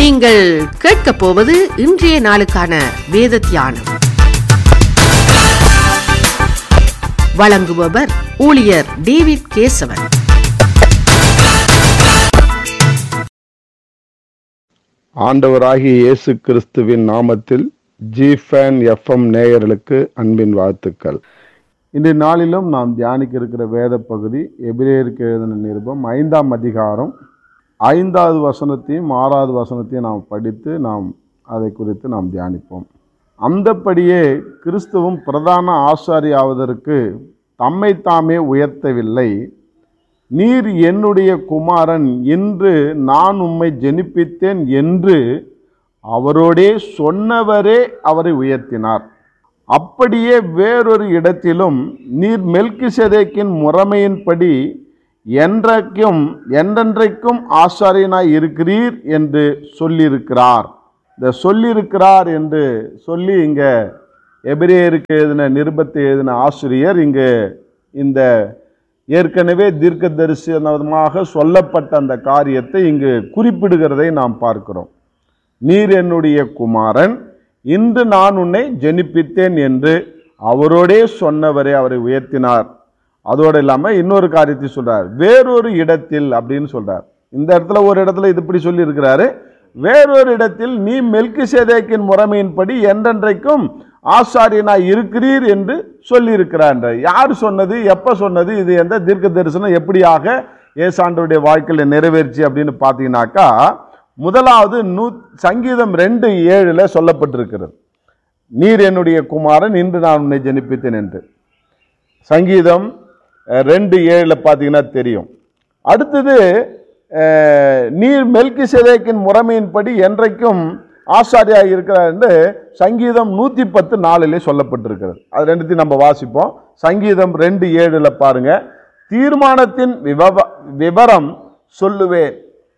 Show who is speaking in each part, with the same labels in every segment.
Speaker 1: நீங்கள் கேட்கப் போவது இன்றைய நாளுக்கான வேத தியானம் வழங்குபவர் ஊழியர் டேவிட் கேசவன்
Speaker 2: ஆண்டவராகிய இயேசு கிறிஸ்துவின் நாமத்தில் ஜிஃபேன் எஃப்எம் நேயர்களுக்கு அன்பின் வாழ்த்துக்கள் இன்றைய நாளிலும் நாம் தியானிக்க இருக்கிற வேத பகுதி எபிரேயருக்கு எழுதின நிருபம் ஐந்தாம் அதிகாரம் ஐந்தாவது வசனத்தையும் ஆறாவது வசனத்தையும் நாம் படித்து நாம் அதை குறித்து நாம் தியானிப்போம் அந்தப்படியே கிறிஸ்துவும் பிரதான ஆசாரி ஆவதற்கு தம்மை தாமே உயர்த்தவில்லை நீர் என்னுடைய குமாரன் என்று நான் உம்மை ஜெனிப்பித்தேன் என்று அவரோடே சொன்னவரே அவரை உயர்த்தினார் அப்படியே வேறொரு இடத்திலும் நீர் மெல்கிசேதேக்கின் முறைமையின்படி என்றைக்கும் என்றென்றைக்கும் ஆசாரியனாய் இருக்கிறீர் என்று சொல்லியிருக்கிறார் இந்த சொல்லியிருக்கிறார் என்று சொல்லி இங்கே எபிரேயருக்கு எழுதின நிருபத்தை எழுதின ஆசிரியர் இங்கு இந்த ஏற்கனவே தீர்க்க தரிசனமாக சொல்லப்பட்ட அந்த காரியத்தை இங்கு குறிப்பிடுகிறதை நாம் பார்க்கிறோம் நீர் என்னுடைய குமாரன் இன்று நான் உன்னை ஜெனிப்பித்தேன் என்று அவரோடே சொன்னவரே அவரை உயர்த்தினார் அதோடு இல்லாமல் இன்னொரு காரியத்தை சொல்றார் வேறொரு இடத்தில் அப்படின்னு சொல்றார் இந்த இடத்துல ஒரு இடத்துல இது இப்படி சொல்லி இருக்கிறாரு வேறொரு இடத்தில் நீ மெல்கி சேதேக்கின் முறைமையின்படி என்றென்றைக்கும் ஆசாரியனாய் இருக்கிறீர் என்று சொல்லியிருக்கிறார் யார் சொன்னது எப்போ சொன்னது இது எந்த தீர்க்க தரிசனம் எப்படியாக ஏசாண்டருடைய வாழ்க்கையில் நிறைவேறிச்சு அப்படின்னு பார்த்தீங்கன்னாக்கா முதலாவது நூ சங்கீதம் ரெண்டு ஏழில் சொல்லப்பட்டிருக்கிறது நீர் என்னுடைய குமாரன் இன்று நான் உன்னை ஜனிப்பித்தேன் என்று சங்கீதம் அஹ், ரெண்டு ஏழில் பார்த்தீங்கன்னா தெரியும் அடுத்தது அஹ், நீர் மெல்கி சேதேக்கின் முறைமையின்படி என்றைக்கும் ஆசாரியாக இருக்கிறார் என்று சங்கீதம் நூற்றி பத்து நாளிலே சொல்லப்பட்டிருக்கிறது அது ரெண்டுத்தையும் நம்ம வாசிப்போம் சங்கீதம் ரெண்டு ஏழில் பாருங்க தீர்மானத்தின் விவப விவரம் சொல்லுவேன்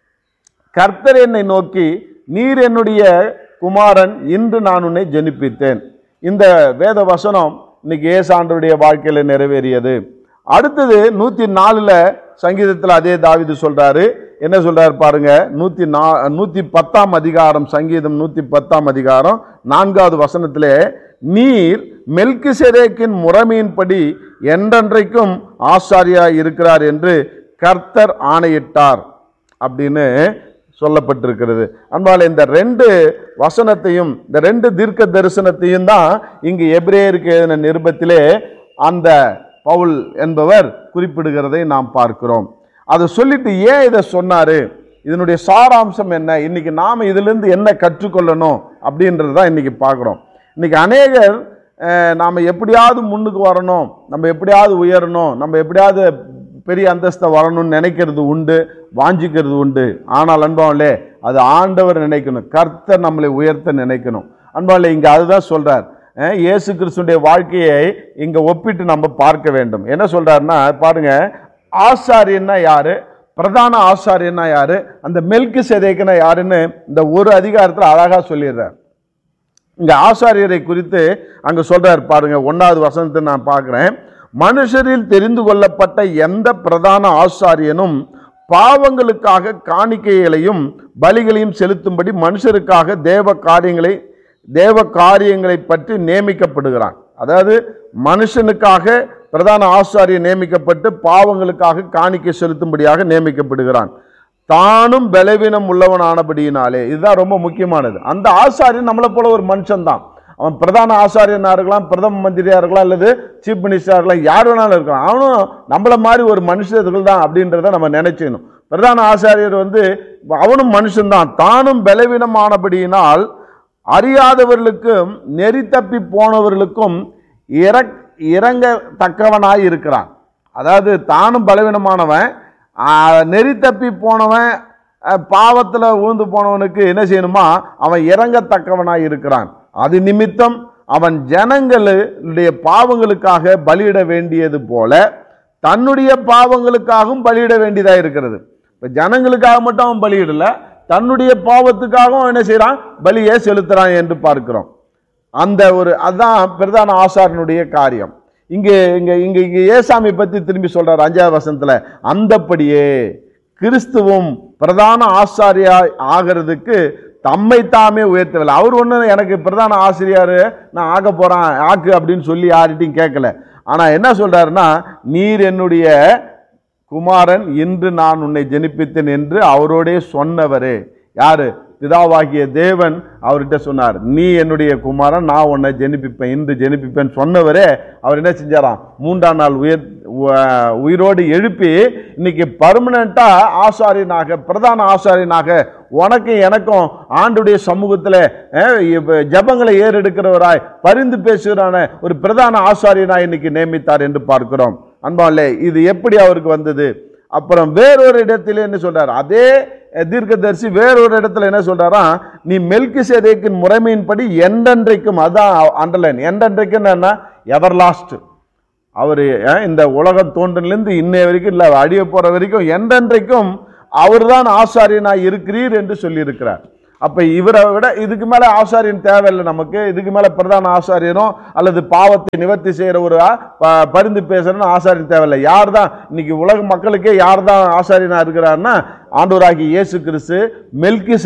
Speaker 2: கர்த்தர் என்னை நோக்கி நீர் என்னுடைய குமாரன் இன்று நான் உன்னை ஜெனிப்பித்தேன் இந்த வேத வசனம் இன்னைக்கு ஏசாண்டருடைய வாழ்க்கையில் நிறைவேறியது அடுத்தது நூற்றி நாலில் சங்கீதத்தில் அதே தாவிது சொல்றாரு என்ன சொல்றாரு பாருங்க நூற்றி நா நூற்றி பத்தாம் அதிகாரம் சங்கீதம் நூற்றி பத்தாம் அதிகாரம் நான்காவது வசனத்திலே நீர் மெல்கிசேதேக்கின் முறைமையின்படி என்றென்றைக்கும் ஆசாரியா இருக்கிறார் என்று கர்த்தர் ஆணையிட்டார் அப்படின்னு சொல்லப்பட்டிருக்கிறது அன்பால் இந்த ரெண்டு வசனத்தையும் இந்த ரெண்டு தீர்க்க தரிசனத்தையும் தான் இங்கு எபிரேயருக்கு எழுதின நிருபத்திலே அந்த பவுல் என்பவர் குறிப்பிடுகிறதை நாம் பார்க்கிறோம் அதை சொல்லிட்டு ஏன் இதை சொன்னாரு இதனுடைய சாராம்சம் என்ன இன்னைக்கு நாம் இதிலிருந்து என்ன கற்றுக்கொள்ளணும் அப்படின்றது தான் இன்னைக்கு பார்க்குறோம் இன்னைக்கு அநேகர் அஹ், நாம் எப்படியாவது முன்னுக்கு வரணும் நம்ம எப்படியாவது உயரணும் நம்ம எப்படியாவது பெரிய அந்தஸ்தை வரணும்னு நினைக்கிறது உண்டு வாஞ்சிக்கிறது உண்டு ஆனால் அன்பாவலே அது ஆண்டவர் நினைக்கணும் கர்த்தர் நம்மளை உயர்த்த நினைக்கணும் அன்பாவலே இங்கே அதுதான் சொல்றார் அஹ், இயேசு கிறிஸ்துடைய வாழ்க்கையை இங்கே ஒப்பிட்டு நம்ம பார்க்க வேண்டும் என்ன சொல்றாருன்னா பாருங்க ஆசாரியன்னா யாரு பிரதான ஆசாரியன்னா யாரு அந்த மெல்கி செதைக்குன்னா யாருன்னு இந்த ஒரு அதிகாரத்தில் அழகா சொல்லிடுறார் இங்க ஆசாரியரை குறித்து அங்க சொல்றார் பாருங்க ஒன்னாவது வசனத்தை நான் பார்க்கிறேன் மனுஷரில் தெரிந்து கொள்ளப்பட்ட எந்த பிரதான ஆசாரியனும் பாவங்களுக்காக காணிக்கைகளையும் பலிகளையும் செலுத்தும்படி மனுஷருக்காக தேவ காரியங்களை தேவ காரியங்களை பற்றி நியமிக்கப்படுகிறான் அதாவது மனுஷனுக்காக பிரதான ஆசாரியர் நியமிக்கப்பட்டு பாவங்களுக்காக காணிக்கை செலுத்தும்படியாக நியமிக்கப்படுகிறான் தானும் பலவீனம் உள்ளவனானபடியினாலே இதுதான் ரொம்ப முக்கியமானது அந்த ஆசாரியன் நம்மளை போல ஒரு மனுஷன்தான் அவன் பிரதான ஆசாரியனா இருக்கலாம் பிரதம மந்திரியா இருக்கலாம் அல்லது சீஃப் மினிஸ்டரா இருக்கலாம் யார் வேணாலும் இருக்கலாம் அவனும் நம்மள மாதிரி ஒரு மனுஷர்கள் தான் அப்படின்றத நம்ம நினைச்சணும் பிரதான ஆசாரியர் வந்து அவனும் மனுஷன்தான் தானும் பலவீனமானபடியினால் அறியாதவர்களுக்கும் நெறி தப்பி போனவர்களுக்கும் இறக் இறங்கத்தக்கவனாய் இருக்கிறான் அதாவது தானும் பலவீனமானவன் ஆ, நெறி தப்பி போனவன் பாவத்தில் ஊழ்ந்து போனவனுக்கு என்ன செய்யணுமா அவன் இறங்கத்தக்கவனாய் இருக்கிறான் அது நிமித்தம் அவன் ஜனங்களுடைய பாவங்களுக்காக பலியிட வேண்டியது போல தன்னுடைய பாவங்களுக்காகவும் பலியிட வேண்டியதாக இருக்கிறது இப்போ ஜனங்களுக்காக மட்டும் அவன் பலியிடல தன்னுடைய பாவத்துக்காகவும் அவன் என்ன செய்கிறான் பலியை செலுத்துறான் என்று பார்க்கிறோம் அந்த ஒரு அதான் பிரதான ஆசாரனுடைய காரியம் இங்கே இங்கே இங்கே இங்கே ஏசாமி பற்றி திரும்பி சொல்றார் அஞ்சாவது வசனத்தில் அந்தப்படியே கிறிஸ்துவும் பிரதான ஆசாரியா ஆகிறதுக்கு தம்மை தாமே உயர்த்தவில்லை அவர் ஒன்றும் எனக்கு பிரதான ஆசிரியர் நான் ஆக போறேன் ஆக்கு அப்படின்னு சொல்லி யார்கிட்டையும் கேட்கல ஆனா என்ன சொல்றாருன்னா நீர் என்னுடைய குமாரன் இன்று நான் உன்னை ஜெனிப்பித்தேன் என்று அவரோடே சொன்னவரே யாரு பிதாவாகிய தேவன் அவர்கிட்ட சொன்னார் நீ என்னுடைய குமாரன் நான் உன்னை ஜெனிப்பிப்பேன் இன்று ஜெனிப்பிப்பேன் சொன்னவரே அவர் என்ன செஞ்சாராம் மூன்றாம் நாள் உயர் உ- உயிரோடு எழுப்பி இன்னைக்கு பர்மனண்டா ஆசாரியனாக பிரதான ஆசாரியனாக உனக்கு எனக்கும் ஆண்டுடைய சமூகத்தில் ஜபங்களை ஏறெடுக்கிறவராய் பரிந்து பேசுகிறான ஒரு பிரதான ஆசாரியனாய் இன்னைக்கு நியமித்தார் என்று பார்க்கிறோம் அன்பாலே இது எப்படி அவருக்கு வந்தது அப்புறம் வேறொரு இடத்துல என்ன சொல்றார் அதே அஹ், தீர்க்கதரிசி வேறொரு இடத்துல என்ன சொல்றாராம் நீ மெல்கி சேதைக்கின் முறைமையின்படி என்றென்றைக்கும் அதான் அண்டர்லைன் என்றென்றைக்கும் என்ன எவர் லாஸ்ட் அவர் இந்த உலகம் தோன்றிலிருந்து இன்னைய வரைக்கும் இல்லை அழிய போற வரைக்கும் என்றென்றைக்கும் அவர்தான் ஆசாரியனாய் இருக்கிறீர் என்று சொல்லியிருக்கிறார் அப்ப இவரை விட இதுக்கு மேல ஆசாரியன் தேவையில்லை நமக்கு இதுக்கு மேல பிரதான ஆசாரியனோ அல்லது பாவத்தை நிவர்த்தி செய்யற ஒரு ஆ, ப- பரிந்து பேசுறன்னு ஆசாரியன் தேவையில்லை யார் தான் இன்னைக்கு உலக மக்களுக்கே யார் தான் ஆசாரியனா இருக்கிறாருன்னா ஆண்டவராகி இயேசு கிறிஸ்து மெல்கி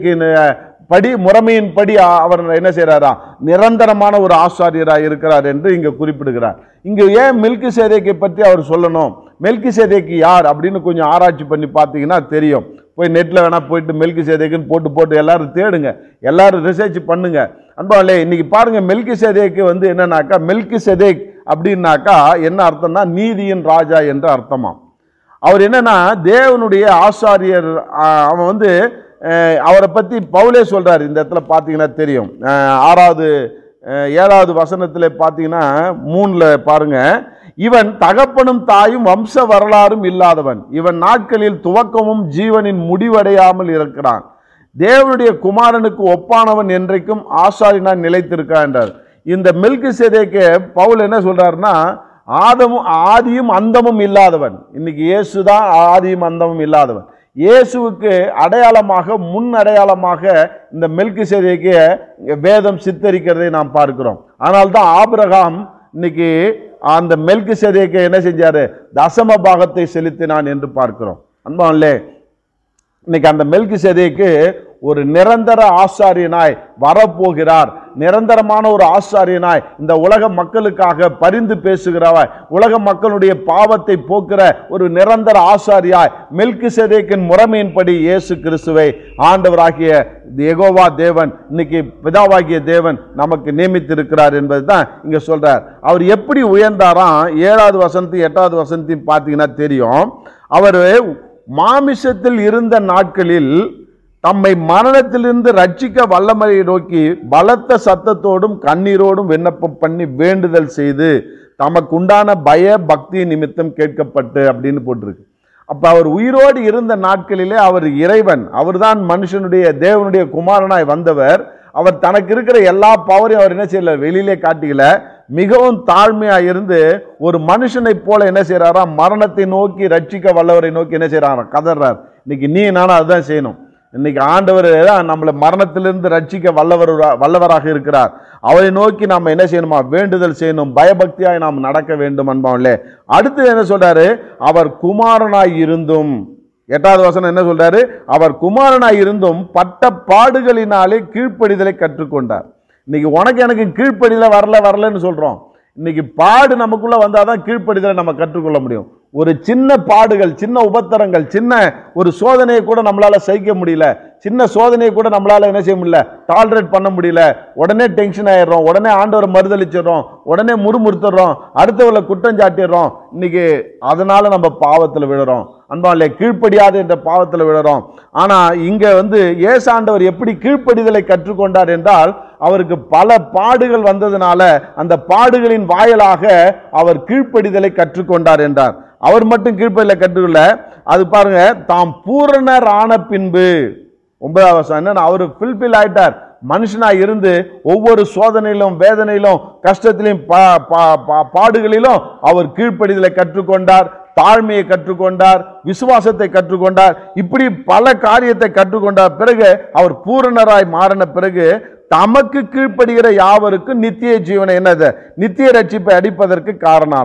Speaker 2: படி முறைமையின் படி அவர் என்ன செய்றாரா நிரந்தரமான ஒரு ஆசாரியராக இருக்கிறார் என்று இங்க குறிப்பிடுகிறார் இங்க ஏன் மெல்கி சேதைக்கை பற்றி அவர் சொல்லணும் மெல்கி சேதைக்கு யார் அப்படின்னு கொஞ்சம் ஆராய்ச்சி பண்ணி பார்த்தீங்கன்னா தெரியும் போய் நெட்டில் வேணா போயிட்டு மெல்கி சேதைக்குன்னு போட்டு போட்டு எல்லாரும் தேடுங்க எல்லாரும் ரிசர்ச் பண்ணுங்க அன்பாலே இன்னைக்கு பாருங்க மெல்கி சேதைக்கு வந்து என்னன்னாக்கா மெல்கி சேதைக் அப்படின்னாக்கா என்ன அர்த்தம்னா நீதியின் ராஜா என்று அர்த்தமாம் அவர் என்னன்னா தேவனுடைய ஆசாரியர் ஆ, அவன் வந்து அஹ், அவரை பற்றி பவுலே சொல்றார் இந்த இடத்துல பார்த்தீங்கன்னா தெரியும் அஹ், ஆறாவது அஹ், ஏழாவது வசனத்தில் பார்த்தீங்கன்னா மூணில் பாருங்க இவன் தகப்பனும் தாயும் வம்ச வரலாறும் இல்லாதவன் இவன் நாட்களில் துவக்கமும் ஜீவனின் முடிவடையாமல் இருக்கிறான் தேவனுடைய குமாரனுக்கு ஒப்பானவன் என்றைக்கும் ஆசாரினான் நிலைத்திருக்கான் என்றார் இந்த மில்கு சேதைக்கு பவுல் என்ன சொல்றாருன்னா ஆதமும் ஆதியும் அந்தமும் இல்லாதவன் இன்னைக்கு இயேசு தான் ஆதியும் அந்தமும் இல்லாதவன் இயேசுவுக்கு அடையாளமாக முன் அடையாளமாக இந்த மெல்கி சேதைக்கு வேதம் சித்தரிக்கிறதை நாம் பார்க்கிறோம் ஆனால் தான் ஆபிரகாம் இன்னைக்கு அந்த மெல்கி சேதைக்கு என்ன செஞ்சாரு தசம பாகத்தை செலுத்தினான் என்று பார்க்கிறோம் அன்பான்லே இன்னைக்கு அந்த மெல்கி சேதைக்கு ஒரு நிரந்தர ஆசாரியனாய் வரப்போகிறார் நிரந்தரமான ஒரு ஆசாரியனாய் இந்த உலக மக்களுக்காக பரிந்து பேசுகிறவாய் உலக மக்களுடைய பாவத்தை போக்குற ஒரு நிரந்தர ஆசாரியாய் மெல்கி சேதைக்கின் முறைமையின்படி இயேசு கிறிஸ்துவை ஆண்டவராகிய யெகோவா தேவன் இன்னைக்கு பிதாவாகிய தேவன் நமக்கு நியமித்திருக்கிறார் என்பது தான் இங்க சொல்றார் அவர் எப்படி உயர்ந்தாராம் ஏழாவது வசனத்தையும் எட்டாவது வசனத்தையும் பார்த்தீங்கன்னா தெரியும் அவர் மாமிசத்தில் இருந்த நாட்களில் தம்மை மரணத்திலிருந்து ரட்சிக்க வல்லமையை நோக்கி பலத்த சத்தத்தோடும் கண்ணீரோடும் விண்ணப்பம் பண்ணி வேண்டுதல் செய்து தமக்கு உண்டான பய பக்தி நிமித்தம் கேட்கப்பட்டு அப்படின்னு போட்டிருக்கு அப்ப அவர் உயிரோடு இருந்த நாட்களிலே அவர் இறைவன் அவர்தான் மனுஷனுடைய தேவனுடைய குமாரனாய் வந்தவர் அவர் தனக்கு இருக்கிற எல்லா பவரையும் அவர் என்ன செய்யல வெளியிலே காட்டிக்கல மிகவும் தாழ்மையா இருந்து ஒரு மனுஷனைப் போல என்ன செய்யறாராம் மரணத்தை நோக்கி ரட்சிக்க வல்லவரை நோக்கி என்ன செய்யறாராம் கதறார் இன்னைக்கு நீ நானும் அதுதான் செய்யணும் இன்னைக்கு ஆண்டவர் தான் நம்மளை மரணத்திலிருந்து ரட்சிக்க வல்லவர் வல்லவராக இருக்கிறார் அவரை நோக்கி நாம் என்ன செய்யணுமா வேண்டுதல் செய்யணும் பயபக்தியாய் நாம் நடக்க வேண்டும் அன்பாவிலே அடுத்து என்ன சொல்றாரு அவர் குமாரனாய் இருந்தும் எட்டாவது வசனம் என்ன சொல்றாரு அவர் குமாரனாய் இருந்தும் பட்ட பாடுகளினாலே கீழ்ப்படிதலை கற்றுக்கொண்டார் இன்னைக்கு உனக்கு எனக்கு கீழ்ப்படிதல வரல வரலன்னு சொல்றோம் இன்னைக்கு பாடு நமக்குள்ள வந்தாதான் கீழ்ப்படிதலை நம்ம கற்றுக்கொள்ள முடியும் ஒரு சின்ன பாடுகள் சின்ன உபத்திரங்கள் சின்ன ஒரு சோதனையை கூட நம்மளால சகிக்க முடியல சின்ன சோதனையை கூட நம்மளால என்ன செய்ய முடியல டாலரேட் பண்ண முடியல உடனே டென்ஷன் ஆயிடுறோம் உடனே ஆண்டவரை மறுதளிச்சிடுறோம் உடனே முறுமுறுத்துறோம் அடுத்தவளை குற்றம் சாட்டிடுறோம் இன்னைக்கு அதனால நம்ம பாவத்தில் விழுறோம் அன்பாலே கீழ்ப்படியாது என்ற பாவத்தில் விழுறோம் ஆனா இங்க வந்து ஏசாண்டவர் எப்படி கீழ்ப்படிதலை கற்றுக்கொண்டார் என்றால் அவருக்கு பல பாடுகள் வந்ததுனால அந்த பாடுகளின் வாயிலாக அவர் கீழ்ப்படிதலை கற்றுக்கொண்டார் என்றார் அவர் மட்டும் கீழ்ப்படிதலை கற்றுக்கொள்ள அது பாருங்க தாம் பூரணர் ஆன பின்பு ஒன்பதாவது வருஷம் என்ன அவர் ஃபில்ஃபில் ஆயிட்டார் மனுஷனா இருந்து ஒவ்வொரு சோதனையிலும் வேதனையிலும் கஷ்டத்திலும் பா- பா- பா- பாடுகளிலும் அவர் கீழ்ப்படிதலை கற்றுக்கொண்டார் தாழ்மையை கற்றுக்கொண்டார் விசுவாசத்தை கற்றுக்கொண்டார் இப்படி பல காரியத்தை கற்றுக்கொண்டார் பிறகு அவர் பூரணராய் மாறின பிறகு தமக்கு கீழ்ப்படுகிற யாவருக்கும் நித்திய ஜீவனை என்னது நித்திய ரட்சிப்பை அடிப்பதற்கு காரணானார்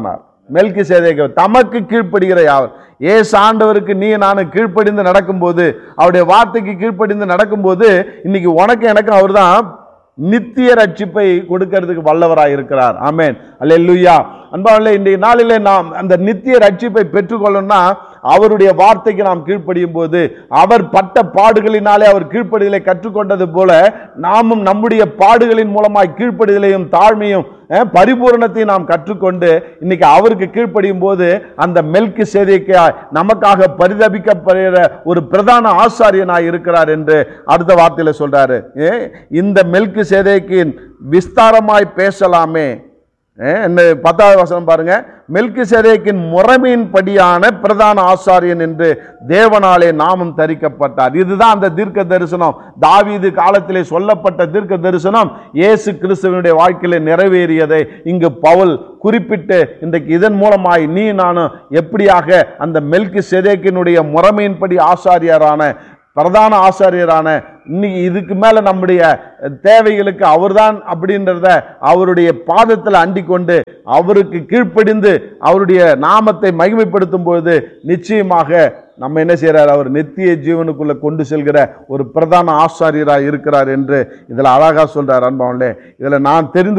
Speaker 2: மெல்கி சேதேக்கு தமக்கு கீழ்ப்படுகிற யாவர் ஏசு ஆண்டவருக்கு நீ நானும் கீழ்ப்படிந்து நடக்கும்போது அவருடைய வார்த்தைக்கு கீழ்ப்படிந்து நடக்கும்போது இன்னைக்கு உனக்கு எனக்கும் அவர்தான் நித்திய ரட்சிப்பை கொடுக்கிறதுக்கு வல்லவராய் இருக்கிறார் ஆமென் அல்லேலூயா அன்பாவில்லை இன்றைய நாளிலே நாம் அந்த நித்திய ரட்சிப்பை பெற்றுக்கொள்ளணும்னா அவருடைய வார்த்தைக்கு நாம் கீழ்ப்படியும் போது அவர் பட்ட பாடுகளினாலே அவர் கீழ்ப்படிதலை கற்றுக்கொண்டது போல நாமும் நம்முடைய பாடுகளின் மூலமாய் கீழ்ப்படிதலையும் தாழ்மையும் அஹ், பரிபூரணத்தையும் நாம் கற்றுக்கொண்டு இன்னைக்கு அவருக்கு கீழ்ப்படியும் போது அந்த மெல்கி சேதைக்கு நமக்காக பரிதபிக்கப்படுகிற ஒரு பிரதான ஆசாரியனாய் இருக்கிறார் என்று அடுத்த வார்த்தையில சொல்றாரு ஏ, இந்த மெல்கி சேதைக்கின் விஸ்தாரமாய் பேசலாமே ஏ, என்ன பத்தாவது வசனம் பாருங்க மெல்கி சேதேக்கின் முறைமையின்படியான பிரதான ஆசாரியன் என்று தேவனாலே நாமும் தரிக்கப்பட்டார் இதுதான் அந்த தீர்க்க தரிசனம் தாவீது காலத்திலே சொல்லப்பட்ட தீர்க்க தரிசனம் இயேசு கிறிஸ்துவனுடைய வாழ்க்கையிலே நிறைவேறியதை இங்கு பவுல் குறிப்பிட்டு இன்றைக்கு இதன் மூலமாய் நீ நானும் எப்படியாக அந்த மெல்கி செதேக்கினுடைய முறைமையின்படி ஆசாரியரான பிரதான ஆசாரியரான இன்னைக்கு இதுக்கு மேல நம்முடைய தேவைகளுக்கு அவர்தான் அப்படின்றத அவருடைய பாதத்தில் அண்டிக் கொண்டு அவருக்கு கீழ்ப்படிந்து அவருடைய நாமத்தை மகிமைப்படுத்தும் பொழுது நிச்சயமாக நம்ம என்ன செய்றார் அவர் நித்திய ஜீவனுக்குள்ள கொண்டு செல்கிற ஒரு பிரதான ஆசாரியராக இருக்கிறார் என்று இதில் அழகா சொல்றார் அன்பாவங்களே இதில் நான் தெரிந்து